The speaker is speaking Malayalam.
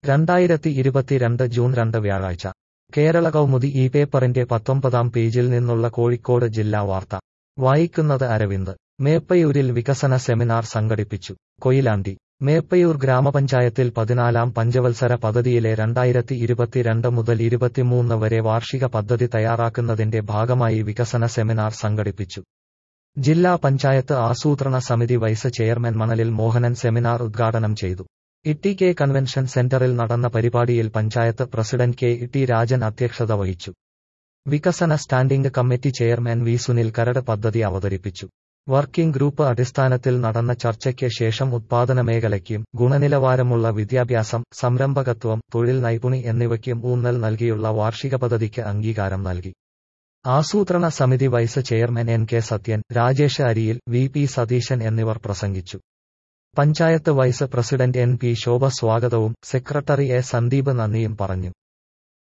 രണ്ടായിരത്തി ഇരുപത്തിരണ്ട് ജൂൺ രണ്ട് വ്യാഴാഴ്ച കേരള കൗമുദി ഈ പേപ്പറിന്റെ പത്തൊമ്പതാം പേജിൽ നിന്നുള്ള കോഴിക്കോട് ജില്ലാ വാർത്ത വായിക്കുന്നത് അരവിന്ദ് മേപ്പയൂരിൽ വികസന സെമിനാർ സംഘടിപ്പിച്ചു കൊയിലാണ്ടി മേപ്പയൂർ ഗ്രാമപഞ്ചായത്തിൽ പതിനാലാം പഞ്ചവത്സര പദ്ധതിയിലെ രണ്ടായിരത്തി ഇരുപത്തിരണ്ട് മുതൽ ഇരുപത്തിമൂന്ന് വരെ വാർഷിക പദ്ധതി തയ്യാറാക്കുന്നതിന്റെ ഭാഗമായി വികസന സെമിനാർ സംഘടിപ്പിച്ചു ജില്ലാ പഞ്ചായത്ത് ആസൂത്രണ സമിതി വൈസ് ചെയർമാൻ മണലിൽ മോഹനൻ സെമിനാർ ഉദ്ഘാടനം ചെയ്തു ഇട്ടി കെ കൺവെൻഷൻ സെന്ററിൽ നടന്ന പരിപാടിയിൽ panchayat president K T Rajan അധ്യക്ഷത വഹിച്ചു വികസന standing committee chairman V Sunil കരട് പദ്ധതി അവതരിപ്പിച്ചു വർക്കിംഗ് ഗ്രൂപ്പ് അടിസ്ഥാനത്തിൽ നടന്ന ചർച്ചയ്ക്ക് ശേഷം ഉത്പാദന മേഖലയ്ക്കും ഗുണനിലവാരമുള്ള വിദ്യാഭ്യാസം സംരംഭകത്വം തൊഴിൽ നൈപുണി എന്നിവയ്ക്കും ഊന്നൽ നൽകിയുള്ള വാർഷിക പദ്ധതിക്ക് അംഗീകാരം നൽകി ആസൂത്രണ സമിതി vice chairman N K Sathyan Rajesh Ariyil V P Satheesan എന്നിവർ പ്രസംഗിച്ചു panchayat vice president N P Shobha സ്വാഗതവും സെക്രട്ടറി എ സന്ദീപ് നന്ദിയും പറഞ്ഞു